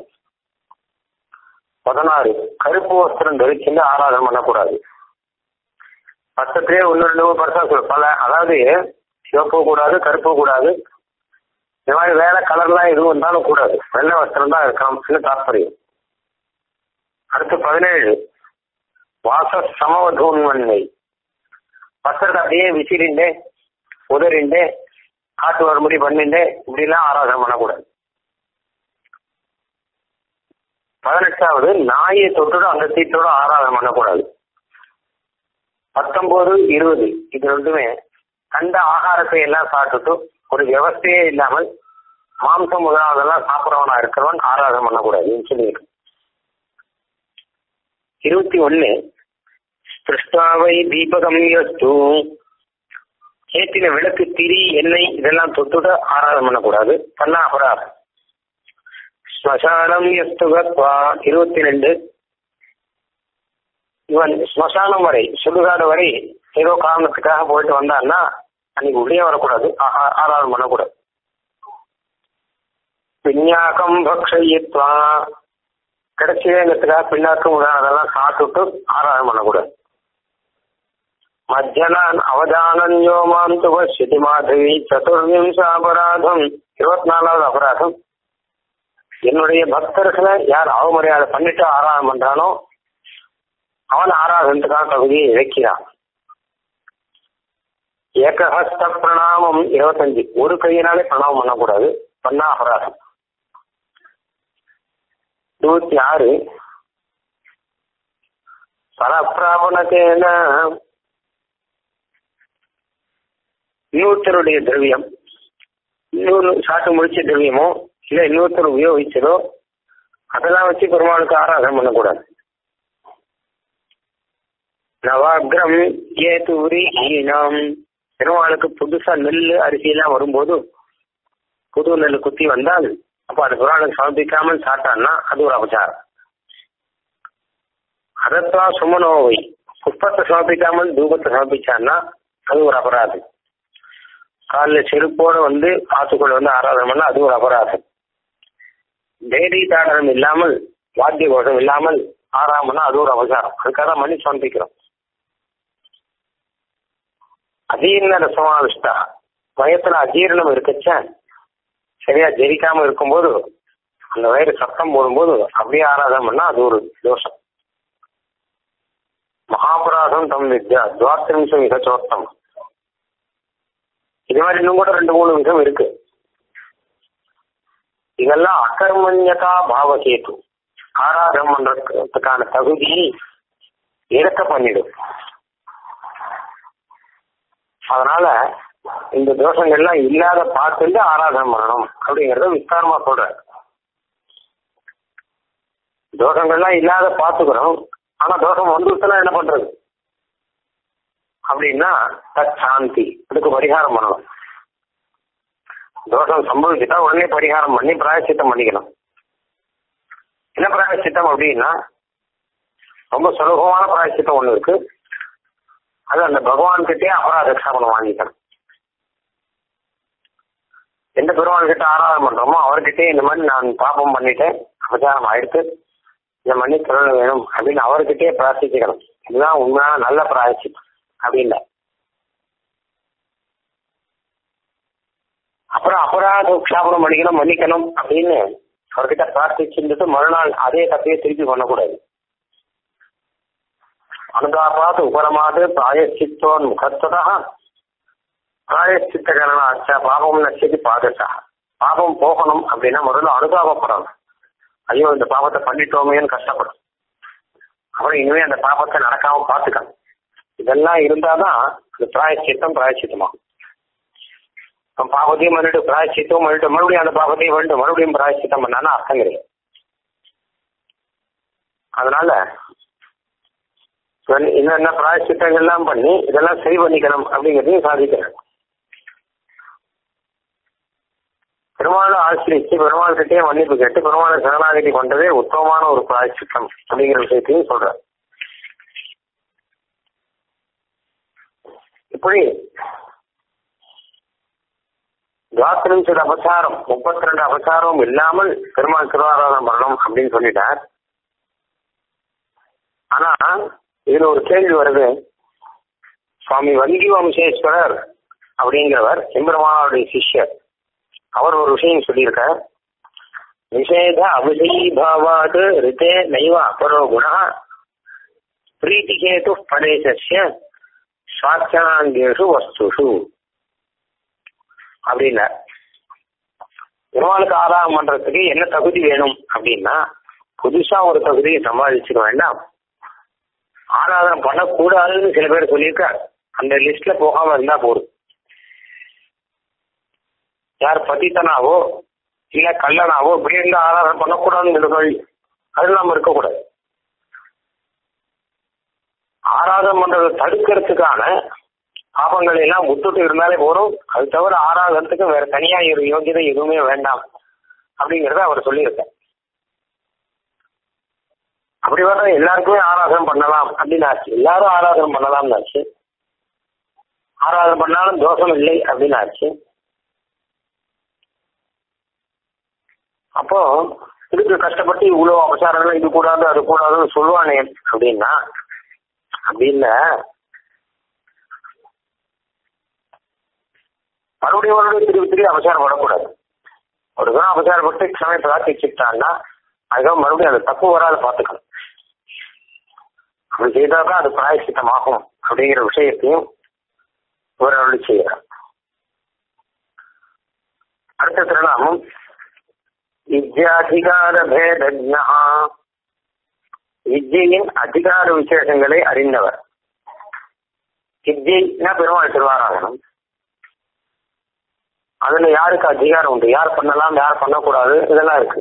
பதினாறு கருப்பு வஸ்திரம் தரிச்சுட்டு ஆராதனை பண்ணக்கூடாது பக்கத்திலே ஒன்று ரெண்டு மூணு பர்சன் சொல்லு பல அதாவது சிவப்பு கூடாது கருப்பு கூடாது இந்த மாதிரி வேற கலர்லாம் எதுவும் இருந்தாலும் கூடாது வெள்ளை வஸ்திரம் தான் இருக்கணும்னு தாற்பயம் அடுத்து பதினேழு வாச சமவதூன்மன்மை வஸ்திரத்தை அப்படியே விசிறிண்டே உதறிண்டே காட்டு வரும்படி பண்ணிண்டே இப்படிலாம் ஆராதனை பண்ணக்கூடாது பதினெட்டாவது நாயை தொட்டுட அந்த தீட்டோட ஆராதனை பண்ணக்கூடாது பத்தொன்பது இருபது இது ரெண்டுமே கண்ட ஆகாரத்தை எல்லாம் சாப்பிட்டுட்டு ஒரு வியவஸ்தையே இல்லாமல் மாம்சம் முதலாவதெல்லாம் சாப்பிட்றவனா இருக்கிறவன் ஆராதனை பண்ணக்கூடாதுன்னு சொல்லியிருக்கு இருபத்தி ஒன்னு திருஷ்டாவை தீபகம் யஸ்து ஏற்றின விளக்கு திரி எண்ணெய் இதெல்லாம் தொட்டுட்டு ஆராதனை பண்ணக்கூடாது பண்ணா அபராதம் ஸ்மசானம் எஸ்துகத்வா இருபத்தி ரெண்டு இவன் ஸ்மசானம் வரை சுடுகாடு வரை ஏதோ காரணத்துக்காக போயிட்டு வந்தான்னா அன்னைக்கு உள்ளே வரக்கூடாது ஆராதனை பண்ணக்கூடாது பின்னாக்கம் பக்ஷயித்வா கிடைச்சதுங்கிறதுக்காக பின்னாக்கம் அதெல்லாம் சாப்பிட்டுட்டு ஆராதனை பண்ணக்கூடாது மத்தியனான் அவதானம் யோமாம் துவசிதி மாதவி சதுர்விம்ச அபராதம் இருபத்தி நாலாவது அபராதம் என்னுடைய பக்தர்களை யார் அவமரியாதை பண்ணிட்டு ஆராதனை பண்றானோ அவன் ஆராதனத்துக்கான தகுதியை இழக்கிறான் ஏகஹஸ்த பிரணாமம் இருபத்தஞ்சு ஒரு கையினாலே பிரணாமம் பண்ணக்கூடாது பண்ணா அபராதம் இருபத்தி ஆறு பரப்பிராபணத்தேன இன்னொருத்தருடைய திரவியம் இன்னொரு சாட்டு முடிச்ச திரவியமோ இல்ல இன்னொருத்தர் உபயோகிச்சதோ அதெல்லாம் வச்சு பெருமாளுக்கு ஆராதனை பண்ணக்கூடாது நவாகிரம் ஏது ஈனம் பெருமாளுக்கு புதுசா நெல் அரிசி எல்லாம் வரும்போது புது நெல் குத்தி வந்தால் அப்ப அது பெருமாளுக்கு சமர்ப்பிக்காமல் சாட்டான்னா அது ஒரு அபச்சாரம் அதத்வா சுமனோவை புஷ்பத்தை சமர்ப்பிக்காமல் தூபத்தை சமர்ப்பிச்சான்னா அது ஒரு அபராதம் காலில் செருப்போட வந்து ஆத்துக்குள்ள வந்து ஆராதனை பண்ணா அது ஒரு அபராதம் தேடி தாடனம் இல்லாமல் வாத்திய கோஷம் இல்லாமல் ஆறாமன்னா அது ஒரு அவசாரம் அதுக்காக மணி சமர்ப்பிக்கிறோம் அஜீர்ண ரசமாவிஷ்டா வயத்துல அஜீரணம் இருக்கச்ச சரியா ஜெரிக்காம இருக்கும்போது அந்த வயிறு சத்தம் போடும்போது அப்படியே ஆராதனை பண்ணா அது ஒரு தோஷம் மகாபராதம் தம் வித்யா துவாத்திரிம்சம் மிக சோத்தம் இது மாதிரி இன்னும் கூட ரெண்டு மூணு விஷயம் இருக்கு இதெல்லாம் அகர்மண்யதா பாவகேது ஆராதம் பண்றதுக்கான தகுதியை இறக்க பண்ணிடும் அதனால இந்த தோஷங்கள்லாம் இல்லாத பார்த்துட்டு ஆராதனை பண்ணணும் அப்படிங்கறத விஸ்தாரமா சொல்றாரு தோஷங்கள்லாம் இல்லாத பார்த்துக்கிறோம் ஆனா தோஷம் வந்துச்சுன்னா என்ன பண்றது அப்படின்னா தத் சாந்தி அதுக்கு பரிகாரம் பண்ணணும் தோஷம் சம்பவிச்சுட்டா உடனே பரிகாரம் பண்ணி பிராயச்சித்தம் பண்ணிக்கணும் என்ன பிராயச்சித்தம் அப்படின்னா ரொம்ப சுலபமான பிராயச்சித்தம் ஒண்ணு இருக்கு அது அந்த பகவான் கிட்டே அபராத க்ஷாபனம் வாங்கிக்கணும் எந்த பெருமாள் கிட்ட ஆராதனை பண்றோமோ அவர்கிட்டயே இந்த மாதிரி நான் பாப்பம் பண்ணிட்டேன் அபச்சாரம் ஆயிடுத்து இந்த மன்னி தொழில் வேணும் அப்படின்னு அவர்கிட்டயே பிரார்த்திச்சுக்கணும் இதுதான் உண்மையான நல்ல பிராயச்சித்தம் அப்படின்னு அப்புறம் அபராத க்ஷாபனம் பண்ணிக்கணும் மன்னிக்கணும் அப்படின்னு அவர்கிட்ட பிரார்த்திச்சுட்டு மறுநாள் அதே தப்பையே திருப்பி பண்ணக்கூடாது அனுதாபாத் உபரமாது பிராயச்சித்தோன் முகத்துவதா பிராயச்சித்த கரணாச்சா பாபம் நச்சதி பாதசா பாபம் போகணும் அப்படின்னா முதல்ல அனுதாபப்படணும் ஐயோ இந்த பாவத்தை பண்ணிட்டோமேன்னு கஷ்டப்படும் அப்புறம் இனிமே அந்த பாபத்தை நடக்காம பார்த்துக்கணும் இதெல்லாம் இருந்தாதான் அந்த பிராயச்சித்தம் பிராயச்சித்தமாகும் நம்ம பாவத்தையும் பண்ணிட்டு பிராயச்சித்தம் பண்ணிட்டு மறுபடியும் அந்த பாவத்தையும் பண்ணிட்டு மறுபடியும் பிராயச்சித்தம் பண்ணாலும் அர்த்தம் கிடையாது அதனால என்னென்ன பிராயச்சித்தங்கள்லாம் பண்ணி இதெல்லாம் சரி பண்ணிக்கணும் அப்படிங்கிறதையும் சாதிக்கிறேன் பெருமாளை ஆசிரிச்சு பெருமாள் கிட்டே மன்னிப்பு கேட்டு பெருமாளை சரணாகதி கொண்டதே உத்தமமான ஒரு பிராயச்சித்தம் அப்படிங்கிற விஷயத்தையும் சொல்றார் இப்படி துவாத்திரஞ்சது அபசாரம் முப்பத்தி ரெண்டு அபசாரம் இல்லாமல் பெருமாள் திருவாராதனம் பண்ணணும் அப்படின்னு சொல்லிட்டார் ஆனா இதுல ஒரு கேள்வி வருது சுவாமி வங்கி வம்சேஸ்வரர் அப்படிங்கிறவர் எம்பெருமானுடைய சிஷ்யர் அவர் ஒரு விஷயம் சொல்லியிருக்கார் நிஷேத அபிஷீபாவாது ரிதே நைவ அபரோ குண பிரீத்திகேது படேசஸ்ய சுவாத்தியாங்கேஷு வஸ்துஷு அப்படின்னார் பெருமாளுக்கு ஆதாரம் பண்றதுக்கு என்ன தகுதி வேணும் அப்படின்னா புதுசா ஒரு தகுதியை சம்பாதிச்சுக்க வேண்டாம் ஆராதனை பண்ணக்கூடாதுன்னு சில பேர் சொல்லியிருக்கார் அந்த லிஸ்ட்ல போகாம இருந்தா போதும் யார் பதித்தனாவோ இல்ல கல்லனாவோ இப்படி இருந்து ஆராதனை பண்ணக்கூடாதுங்கிறது அது நாம இருக்கக்கூடாது ஆராதனை பண்றதை தடுக்கிறதுக்கான பாபங்களை எல்லாம் விட்டுட்டு இருந்தாலே போதும் அது தவிர ஆராதனத்துக்கு வேற தனியா ஒரு யோகியதை எதுவுமே வேண்டாம் அப்படிங்கறத அவர் சொல்லியிருக்கார் அப்படி வர எல்லாருக்குமே ஆராதனை பண்ணலாம் அப்படின்னு ஆச்சு எல்லாரும் ஆராதனை பண்ணலாம்னு ஆச்சு ஆராதனை பண்ணாலும் தோஷம் இல்லை அப்படின்னு ஆச்சு அப்போ இதுக்கு கஷ்டப்பட்டு இவ்வளவு அபசாரங்கள் இது கூடாது அது கூடாதுன்னு சொல்லுவானே அப்படின்னா அப்படின்ன மறுபடியும் மறுபடியும் திருப்பி திருப்பி அவசாரம் படக்கூடாது ஒரு தூரம் அவசாரப்பட்டு க்ஷமை பிரார்த்திச்சுட்டான்னா அதுக்காக மறுபடியும் அந்த தப்பு வராத பார்த்துக்கணும் அப்படி செய்தாதான் அது பிராயசித்தமாகும் அப்படிங்கிற விஷயத்தையும் ஒரு அருளி செய்கிறார் அடுத்த திருநாமம் வித்யாதிகார பேதஜா வித்யின் அதிகார விசேஷங்களை அறிந்தவர் வித்யைனா பெருமாள் திருவாராகணும் அதுல யாருக்கு அதிகாரம் உண்டு யார் பண்ணலாம் யார் பண்ணக்கூடாது இதெல்லாம் இருக்கு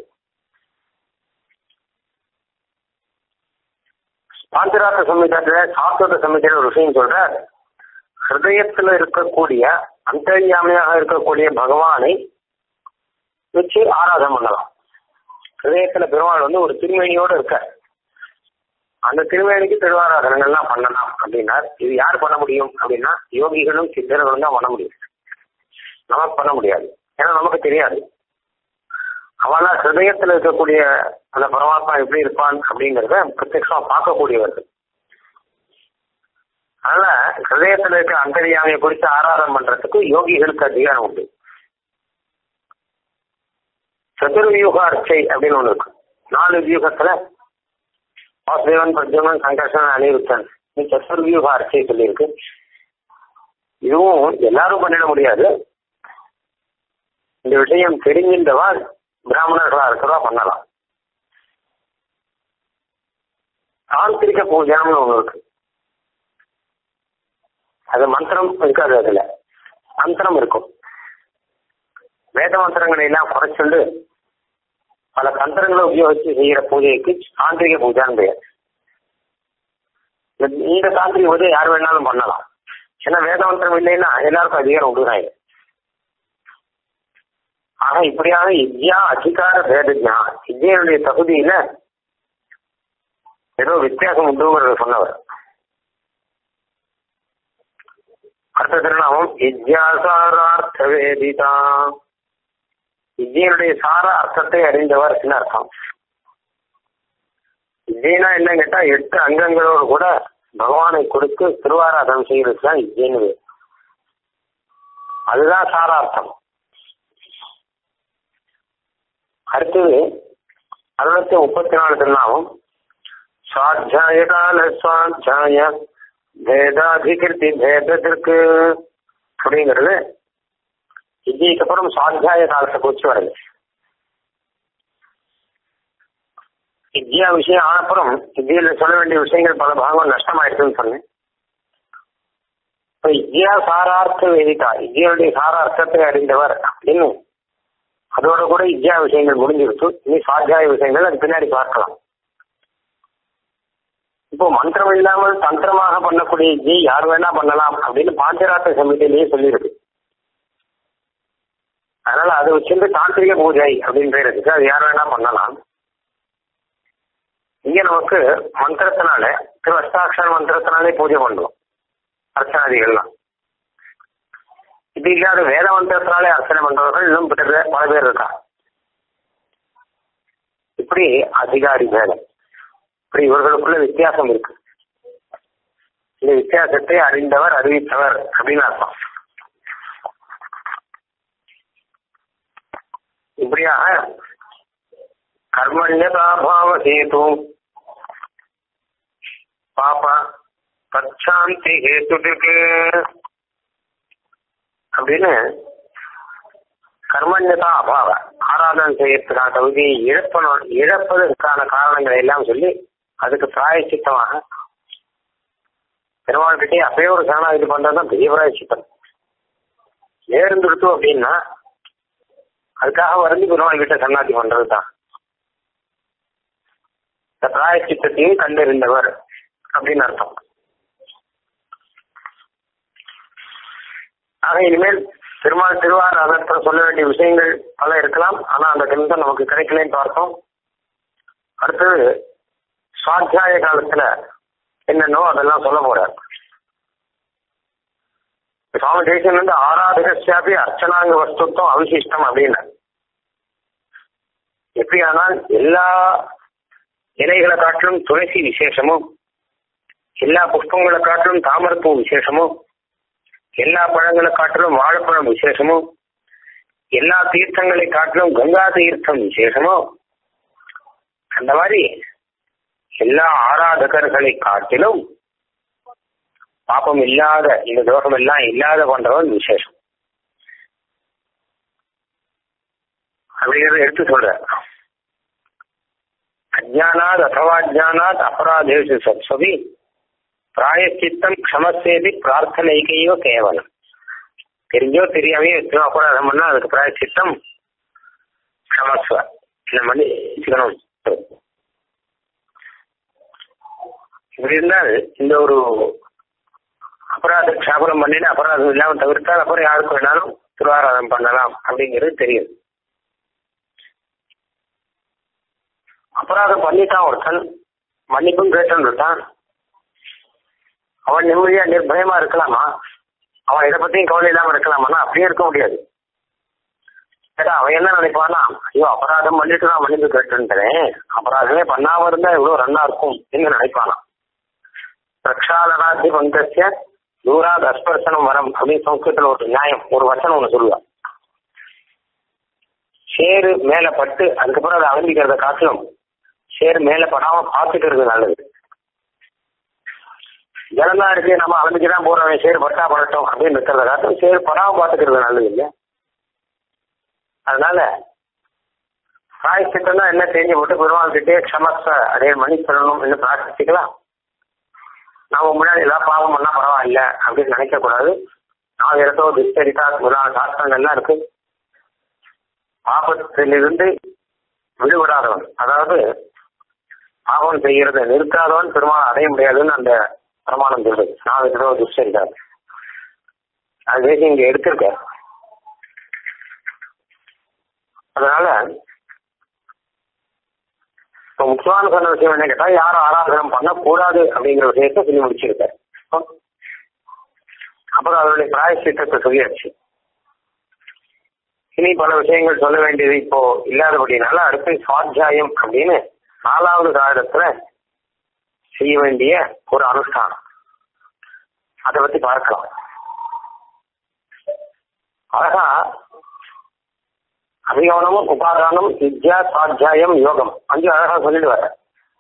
பாஞ்சராத்த சம்மிதத்துல சாஸ்வத சம்மிதியில ஒரு விஷயம் சொல்ற ஹிருதயத்துல இருக்கக்கூடிய அந்தர்யாமியாக இருக்கக்கூடிய பகவானை வச்சு ஆராதனை பண்ணலாம் ஹிருதயத்துல பெருமாள் வந்து ஒரு திருமேனியோட இருக்க அந்த திருமேனிக்கு திருவாராதனங்கள்லாம் பண்ணலாம் அப்படின்னார் இது யார் பண்ண முடியும் அப்படின்னா யோகிகளும் சித்தர்களும் தான் பண்ண முடியும் நமக்கு பண்ண முடியாது ஏன்னா நமக்கு தெரியாது அவெல்லாம் ஹிருதயத்துல இருக்கக்கூடிய அந்த பரமாத்மா எப்படி இருப்பான் அப்படிங்கறத பிரத்யட்சமா பார்க்கக்கூடியவர்கள் அதனால ஹிருதயத்துல இருக்க அந்தரியாமையை குறித்து ஆராதனை பண்றதுக்கு யோகிகளுக்கு அதிகாரம் உண்டு சதுர்வியூக அர்ச்சை அப்படின்னு ஒண்ணு இருக்கு நாலு வியூகத்துல வாசுதேவன் பிரஜமன் சங்கர்ஷன் அனிருத்தன் சதுர்வியூக அர்ச்சை சொல்லியிருக்கு இதுவும் எல்லாரும் பண்ணிட முடியாது இந்த விஷயம் தெரிஞ்சின்றவா பிராமணர்களா இருக்கிறதா பண்ணலாம் தாந்திரிக பூஜனம்னு ஒண்ணு இருக்கு அது மந்திரம் இருக்காது அதுல மந்திரம் இருக்கும் வேத மந்திரங்களை எல்லாம் குறைச்சுண்டு பல தந்திரங்களை உபயோகிச்சு செய்யற பூஜைக்கு தாந்திரிக பூஜான்னு பெயர் இந்த- இந்த தாந்திரிக பூஜை யார் வேணாலும் பண்ணலாம் ஏன்னா வேத மந்திரம் இல்லைன்னா எல்லாருக்கும் அதிகாரம் உண்டுதான் ஆனா இப்படியான இத்யா அதிகார பேதஜா இத்தியனுடைய தகுதியில ஏதோ வித்தியாசம் உண்டுங்கிறத சொன்னவர் அடுத்த திருநாமம் இத்யாசாரார்த்த வேதிதா வித்யனுடைய சார அர்த்தத்தை அறிந்தவர் என்ன அர்த்தம் வித்யனா என்ன கேட்டா எட்டு அங்கங்களோடு கூட பகவானை கொடுத்து திருவாராதனம் செய்யறது தான் வித்யன்னு பேர். அதுதான் சாரார்த்தம் அடுத்தது அறுநூத்தி முப்பத்தி நாலு திருநாமம் சுவாத்தியாய கால சுவாத்தியாய பேதாதிகிருதி பேதத்திற்கு அப்படிங்கிறது வித்தியைக்கு அப்புறம் சுவாத்தியாய காலத்தை குறிச்சு வருது வித்யா விஷயம் ஆனப்புறம் வித்தியில சொல்ல வேண்டிய விஷயங்கள் பல பாகம் நஷ்டமாயிடுச்சுன்னு சொன்னேன் இப்ப வித்யா சாரார்த்த வேதிக்கா வித்யாவுடைய சாரார்த்தத்தை அறிந்தவர் அப்படின்னு அதோட கூட வித்யா விஷயங்கள் முடிஞ்சிருச்சு இனி சுவாத்தியாய விஷயங்கள் அது பின்னாடி பார்க்கலாம் இப்போ மந்திரம் இல்லாமல் தந்திரமாக பண்ணக்கூடிய வித்யை யார் வேணா பண்ணலாம் அப்படின்னு பாஞ்சராத்த சமிதியிலேயே சொல்லியிருக்கு அதனால அதை வச்சிருந்து தாந்திரிக பூஜை அப்படின்னு பேர் இருக்கு அது யார் வேணா பண்ணலாம் இங்க நமக்கு மந்திரத்தினால திரு அஷ்டாட்சர மந்திரத்தினாலே பூஜை பண்றோம் அர்ச்சனாதிகள்லாம் இது இல்லாத வேத மந்திரத்தினாலே அர்ச்சனை பண்றவர்கள் இன்னும் பிறகு பல பேர் இருக்கா இப்படி அதிகாரி பேதம் இப்படி இவர்களுக்குள்ள வித்தியாசம் இருக்கு இந்த வித்தியாசத்தை அறிந்தவர் அறிவித்தவர் அப்படின்னு அர்த்தம் இப்படியாக கர்மண்யதாபாவ ஹேது பாப தச்சாந்தி ஹேத்துக்கு அப்படின்னு கர்மண்யதா அபாவ ஆராதனை செய்யறதுக்கான தகுதியை இழப்பணும் இழப்பதற்கான காரணங்களை எல்லாம் சொல்லி அதுக்கு பிராயச்சித்தமாக பெருமாள்கிட்டே அப்பயே ஒரு சரணாகதி பண்றதுதான் பெரிய பிராயச்சித்தம் நேர்ந்துடுத்து அப்படின்னா அதுக்காக வருந்தி பெருமாள் கிட்ட சரணாகதி பண்றதுதான் இந்த பிராயச்சித்தத்தையும் கண்டறிந்தவர் அப்படின்னு அர்த்தம் ஆக இனிமேல் திருமால் திருவாரூரத்தில் சொல்ல வேண்டிய விஷயங்கள் பல இருக்கலாம் ஆனா அந்த கிரந்தம் நமக்கு கிடைக்கலன்னு பார்த்தோம் அடுத்தது சுவாத்தியாய காலத்துல என்னென்னோ அதெல்லாம் சொல்ல போறார் சுவாமி தேசியன் வந்து ஆராதகசியாபி அர்ச்சனாங்க வஸ்துத்வம் அவிசிஷ்டம் அப்படின்னு எப்படியானால் எல்லா இலைகளை காட்டிலும் துளசி விசேஷமும் எல்லா புஷ்பங்களை காட்டிலும் தாமரப்பூ விசேஷமும் எல்லா பழங்களை காட்டிலும் வாழைப்பழம் விசேஷமும் எல்லா தீர்த்தங்களை காட்டிலும் கங்கா தீர்த்தம் விசேஷமும் அந்த மாதிரி எல்லா ஆராதகர்களை காட்டிலும் பாப்பம் இல்லாத இந்த தோஷம் எல்லாம் இல்லாத பண்றவன் விசேஷம் அப்படிங்கறத எடுத்து சொல்ற அஜானாத் அथवा அஜானாத் அபராதேஷு சத்ஸ்வதி பிராயச்சித்தம் க்ஷமசேபி பிரார்த்தனைக்கையோ கேவலம் தெரிஞ்சோ தெரியாமையோ எத்தனோ அபராதம் பண்ணா அதுக்கு பிராயச்சித்தம் க்ஷமஸ்வ இந்த மன்னிச்சுக்கணும் இப்படி இருந்தால் இந்த ஒரு அபராத க்ஷாபனம் பண்ணிட்டு அபராதம் இல்லாம தவிர்த்தால் அப்புறம் யாருக்கு வேணாலும் திருவாராதம் பண்ணலாம் அப்படிங்கிறது தெரியும் அபராதம் பண்ணிட்டான் ஒருத்தன் மன்னிப்பும் கேட்டுன்னு இருக்கான் அவன் நிம்மதியா நிர்பயமா இருக்கலாமா அவன் இதை பத்தியும் கவலை இல்லாம இருக்கலாமான்னா அப்படியே இருக்க முடியாது ஏடா அவன் என்ன நினைப்பானா ஐயோ அபராதம் பண்ணிட்டு நான் மன்னிப்பு கேட்டுன்றேன் அபராதமே பண்ணாம இருந்தா இவ்வளவு ரன்னா இருக்கும் என்று நினைப்பானா பிரக்ஷாலனாதி பங்கசிய தூராத் அஸ்பர்சனம் வரம் அப்படின்னு சம்ஸ்கிருத்துல ஒரு நியாயம் ஒரு வசனம் ஒண்ணு சொல்லுவான் சேரு மேல பட்டு அதுக்கப்புறம் அதை அலம்பிக்கிறத காட்டிலும் சேரு மேல படாம பார்த்துக்கிறது நல்லது ஜலந்தா இருக்கு நம்ம அலம்பிக்கதான் போறோம் சேரு பட்டா படட்டும் அப்படின்னு இருக்கிறத காட்டும் சேரு படாம பார்த்துக்கிறது நல்லது இல்லையா அதனால பிராயச்சித்தம் என்ன தெரிஞ்சு போட்டு பெருமாள் கிட்டே க்ஷமஸ்வ அதே மணி சொல்லணும் என்று பிரார்த்திக்கலாம் நாம முன்னாடி ஏதாவது பாவம் பண்ணா பரவாயில்ல அப்படின்னு நினைக்க கூடாது நான் இடத்தோ துஷ்டரிதா முதலான சாஸ்திரங்கள்லாம் இருக்கு பாபத்திலிருந்து விடுபடாதவன் அதாவது பாவம் செய்யறதை நிறுத்தாதவன் பெருமாள் அடைய முடியாதுன்னு அந்த பிரமாணம் சொல்றது நான் இடத்தோ துஷ்டரிதாது அது தேசி இங்க எடுத்திருக்க அதனால இப்ப முக்கியமான சொன்ன விஷயம் என்ன கேட்டா யாரும் ஆராதனம் பண்ணக்கூடாது அப்படிங்கிற விஷயத்த சொல்லி முடிச்சிருக்காரு அப்புறம் அதனுடைய பிராயசித்தத்தை சொல்லியாச்சு இனி பல விஷயங்கள் சொல்ல வேண்டியது இப்போ இல்லாதபடினால அடுத்து சுவாத்தியாயம் அப்படின்னு நாலாவது காலத்துல செய்ய வேண்டிய ஒரு அனுஷ்டானம் அதை பத்தி பார்க்கலாம் அழகா அபிகவனம் உபாதானம் வித்யா சுவாத்தியாயம் யோகம் அஞ்சு அழகா சொல்லிட்டு வர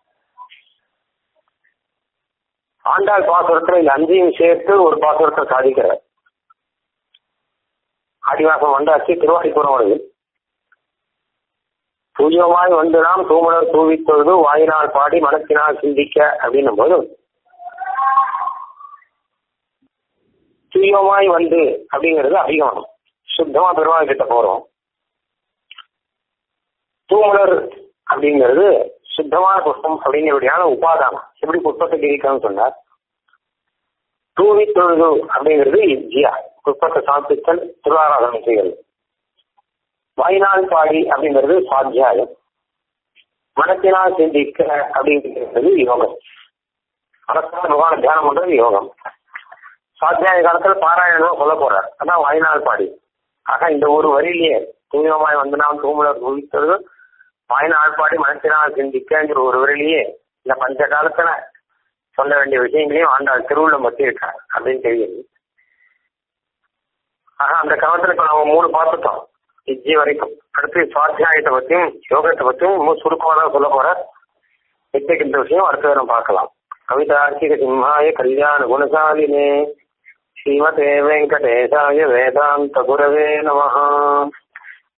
ஆண்டாள் பாசுரத்துல இந்த அஞ்சையும் சேர்த்து ஒரு பாசுரத்தை சாதிக்கிறார் ஆடிவாசம் வந்தாச்சு திருவாடிப்புறம் வருது தூயமாய் வந்து நாம் தூமலர் தூவித் தொழுது வாயினால் பாடி மனத்தினால் சிந்திக்க அப்படின்னும் போது தூயமாய் வந்து அப்படிங்கிறது அதிகமானம் சுத்தமா பெருமாள் கிட்ட போறோம் தூமலர் அப்படிங்கிறது சுத்தமான புஷ்பம் அப்படிங்கிறபடியான உபாதானம் எப்படி புஷ்பத்தை கிரிக்கணும்னு சொன்னார் தூவி தொழுது அப்படிங்கிறது இஜ்ஜியா புஷ்பத்தை சாப்பித்தல் திருவாராதனை செய்கிறது வாய்நாள் பாடி அப்படிங்கிறது சுவாத்தியாயம் மனத்தினால் சிந்திக்க அப்படிங்கிறது யோகம் மனசால பகவான தியானம் பண்றது யோகம் சுவாத்தியாய காலத்துல பாராயணம் சொல்ல போறார் அதான் வாய்நாள் பாடி ஆக இந்த ஒரு வரியிலேயே தூயமாய் வந்து நாம் தூமலர் குவித்தது வாய்நாள் பாடி மனத்தினால் சிந்திக்கங்கிற ஒரு வரியிலேயே இந்த பஞ்ச காலத்துல சொல்ல வேண்டிய விஷயங்களையும் ஆண்டாள் திருவுள்ளம் பத்தி இருக்கார் அப்படின்னு தெரியுது ஆக அந்த காலத்துல இப்ப நம்ம மூணு பார்த்துட்டோம் இஜ்ஜி வரைக்கும் அடுத்து சுவாத்தியாயத்தை பத்தியும் யோகத்தை பத்தியும் இன்னும் சுருக்கமாக தான் சொல்ல போற இந்த விஷயம் அடுத்த வாரம் பார்க்கலாம் கவிதார்த்திக சிம்ஹாய கல்யாண குணசாலினே ஸ்ரீமதே வெங்கடேசாய வேதாந்த குரவே நமஹா